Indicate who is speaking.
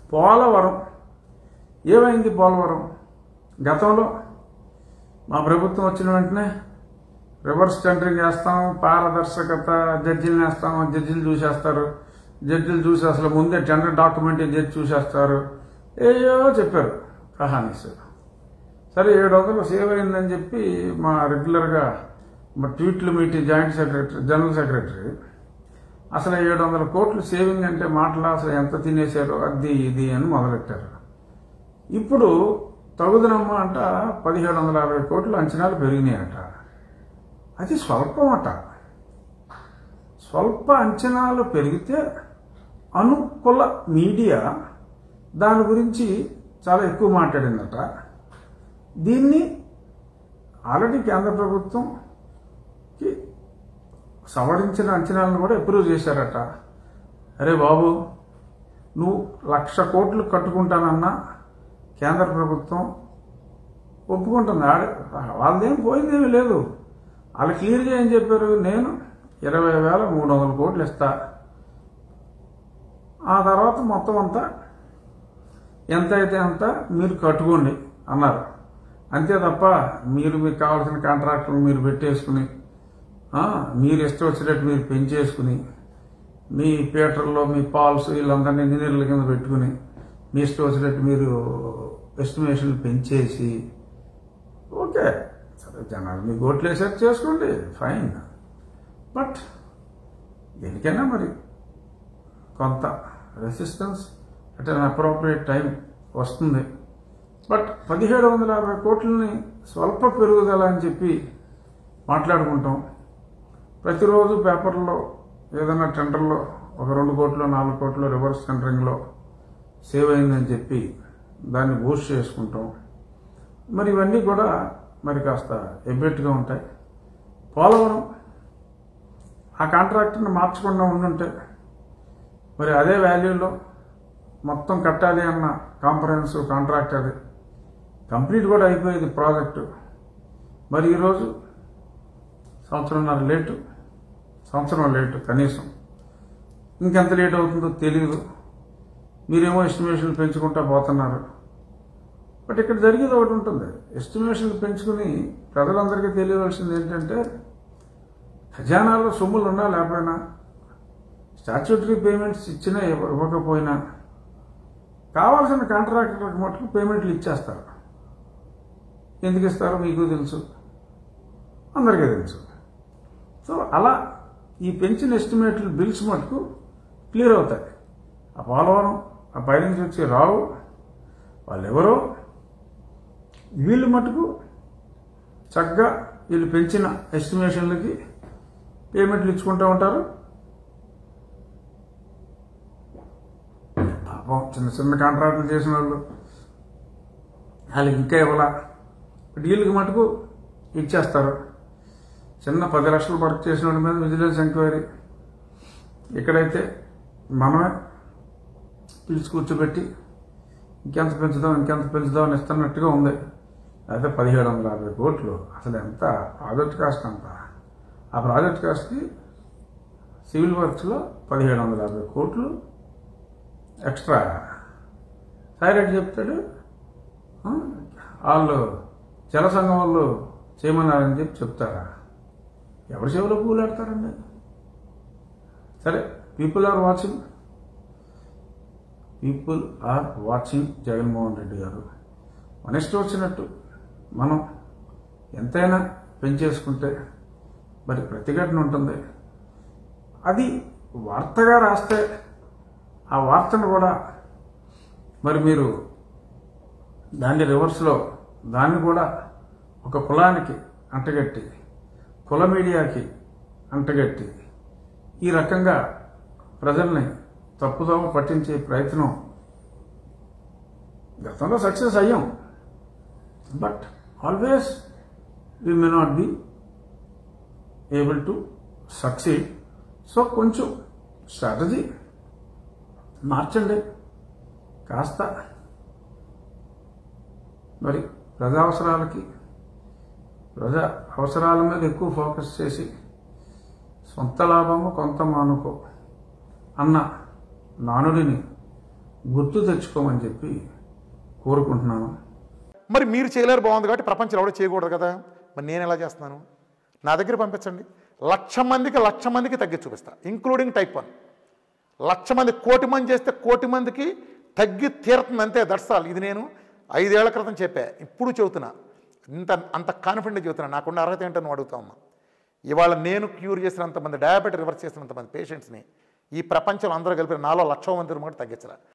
Speaker 1: పోలవరం ఏమైంది పోలవరం గతంలో మా ప్రభుత్వం వచ్చిన వెంటనే రివర్స్ టెండరింగ్ వేస్తాం పారదర్శకత జడ్జిలు వేస్తాం జడ్జిలు చూసేస్తారు జడ్జిలు చూసి అసలు ముందే టెండర్ డాక్యుమెంట్ జడ్జి చూసేస్తారు ఏయో చెప్పారు కహానీస్ సరే ఏడు వందలు సేవ్ అయిందని చెప్పి మా రెగ్యులర్గా మా ట్వీట్లు మీటి జాయింట్ సెక్రటరీ జనరల్ సెక్రటరీ అసలు ఏడు వందల కోట్లు సేవింగ్ అంటే మాటలు అసలు ఎంత తినేశారో అది ఇది అని మొదలెట్టారు ఇప్పుడు తగుదనమ్మ అంట పదిహేడు వందల యాభై కోట్లు అంచనాలు పెరిగినాయట అది స్వల్పం అట స్వల్ప అంచనాలు పెరిగితే అనుకూల మీడియా దాని గురించి చాలా ఎక్కువ మాట్లాడిందట దీన్ని ఆల్రెడీ కేంద్ర ప్రభుత్వంకి సవరించిన అంచనాలను కూడా అప్రూవ్ చేశారట అరే బాబు నువ్వు లక్ష కోట్లు కట్టుకుంటానన్నా కేంద్ర ప్రభుత్వం ఒప్పుకుంటుంది ఆడ వాళ్ళదేం పోయిందేమీ లేదు వాళ్ళు క్లియర్గా ఏం చెప్పారు నేను ఇరవై వేల మూడు వందల కోట్లు ఇస్తా ఆ తర్వాత మొత్తం అంతా ఎంత అయితే అంత మీరు కట్టుకోండి అన్నారు అంతే తప్ప మీరు మీకు కావాల్సిన కాంట్రాక్టులు మీరు పెట్టేసుకుని ఆ, మీరు ఇష్టం వచ్చినట్టు మీరు పెంచేసుకుని మీ పీటర్లో మీ పాల్స్ వీళ్ళందరినీ ఇంజనీర్ల కింద పెట్టుకుని మీ ఇష్టం వచ్చినట్టు మీరు ఎస్టిమేషన్లు పెంచేసి ఓకే సరే జనాలు మీకు ఓట్లు వేసారు చేసుకోండి ఫైన్ బట్ దేనికైనా మరి కొంత resistance at an appropriate time వస్తుంది బట్ పదిహేడు వందల యాభై కోట్లని స్వల్ప పెరుగుదల అని చెప్పి మాట్లాడుకుంటాం ప్రతిరోజు పేపర్లో ఏదైనా టెండర్లో ఒక రెండు కోట్లు నాలుగు కోట్లు రివర్స్ టెండరింగ్లో సేవ్ అయిందని చెప్పి దాన్ని బూస్ట్ చేసుకుంటాం మరి ఇవన్నీ కూడా మరి కాస్త ఎబ్బెట్టుగా ఉంటాయి పోలవరం ఆ కాంట్రాక్టర్ని మార్చకుండా ఉండుంటే మరి అదే వాల్యూలో మొత్తం కట్టాలి అన్న కాంఫరెన్స్ కాంట్రాక్ట్ అది కంప్లీట్ కూడా అయిపోయేది ప్రాజెక్టు మరి ఈరోజు సంవత్సరంన్నర లేటు సంవత్సరం లేటు కనీసం ఇంకెంత లేట్ అవుతుందో తెలియదు మీరేమో ఎస్టిమేషన్లు పెంచుకుంటా పోతున్నారు బట్ ఇక్కడ జరిగేది ఒకటి ఉంటుంది ఎస్టిమేషన్లు పెంచుకుని ప్రజలందరికీ తెలియవలసింది ఏంటంటే ఖజానాలో సొమ్ములు ఉన్నా లేకపోయినా స్టాచ్యూటరీ పేమెంట్స్ ఇచ్చినా ఇవ్వ- ఇవ్వకపోయినా కావాల్సిన కాంట్రాక్టర్లకు మటుకు పేమెంట్లు ఇచ్చేస్తారు ఎందుకు ఇస్తారో మీకు తెలుసు అందరికీ తెలుసు సో అలా ఈ పెంచిన ఎస్టిమేట్లు బిల్స్ మటుకు క్లియర్ అవుతాయి ఆ పోలవరం ఆ పైనుంచి వచ్చి రావు వాళ్ళెవరో వీళ్ళు మటుకు చక్కగా వీళ్ళు పెంచిన ఎస్టిమేషన్లకి పేమెంట్లు ఇచ్చుకుంటూ ఉంటారు పాపం చిన్న చిన్న కాంట్రాక్టులు చేసిన వాళ్ళు వాళ్ళకి ఇంకా ఇవ్వాల వీళ్ళకి మటుకు ఇచ్చేస్తారు చిన్న పది లక్షలు వర్క్ చేసిన వాడి మీద విజిలెన్స్ ఎంక్వైరీ ఇక్కడైతే మనమే పిలిచి కూర్చోబెట్టి ఇంకెంత పెంచుదాం ఇంకెంత పెంచుదాం అని ఇస్తున్నట్టుగా ఉంది అయితే పదిహేడు వందల యాభై కోట్లు అసలు ఎంత ప్రాజెక్ట్ కాస్ట్ అంత ఆ ప్రాజెక్ట్ కాస్ట్కి సివిల్ వర్క్స్లో పదిహేడు వందల యాభై కోట్లు ఎక్స్ట్రా సైరెట్ చెప్తాడు ఆ, వాళ్ళు జల సంఘం వాళ్ళు చేయమన్నారని చెప్పి చెప్తారా ఎవరి చెవిలో పూలు ఆడతారండి సరే people are watching people are watching Jaganmohan Reddy garu మన ఇష్టం వచ్చినట్టు మనం ఎంతైనా పెంచేసుకుంటే మరి ప్రతిఘటన ఉంటుంది అది వార్తగా రాస్తే ఆ వార్తను కూడా మరి మీరు దాన్ని రివర్స్లో దాన్ని కూడా ఒక కులానికి అంటగట్టి కుల మీడియాకి అంటగట్టి ఈ రకంగా ప్రజల్ని తప్పుదోవ పట్టించే ప్రయత్నం గతంలో సక్సెస్ అయ్యాం but always we may not be able to succeed so కొంచెం స్ట్రాటజీ మార్చండి కాస్త మరి ప్రజా అవసరాలకి ప్రజా అవసరాల మీద ఎక్కువ ఫోకస్ చేసి సొంత లాభము కొంత మానుకో అన్న నానుడిని గుర్తు తెచ్చుకోమని చెప్పి కోరుకుంటున్నాను
Speaker 2: మరి మీరు చేయలేరు బాగుంది కాబట్టి ప్రపంచంలో ఎవడో చేయకూడదు కదా మరి నేను ఎలా చేస్తున్నాను నా దగ్గర పంపించండి లక్ష మందికి లక్ష మందికి తగ్గి చూపిస్తా ఇంక్లూడింగ్ టైప్ వన్ లక్ష మంది కోటి మంది చేస్తే కోటి మందికి తగ్గి తీరుతుంది అంతే దర్శాలు ఇది నేను ఐదేళ్ల క్రితం చెప్పా ఇప్పుడు చెబుతున్నా ఇంత అంత కాన్ఫిడెంట్ చెబుతున్నా నాకున్న అర్హత ఏంటో నువ్వు అడుగుతా ఉన్నా ఇవాళ నేను క్యూర్ చేసినంతమంది డయాబెటీ రివర్స్ చేసినంతమంది పేషెంట్స్ని ఈ ప్రపంచంలో అందరూ కలిపి నాలో లక్ష మంది కూడా తగ్గించరా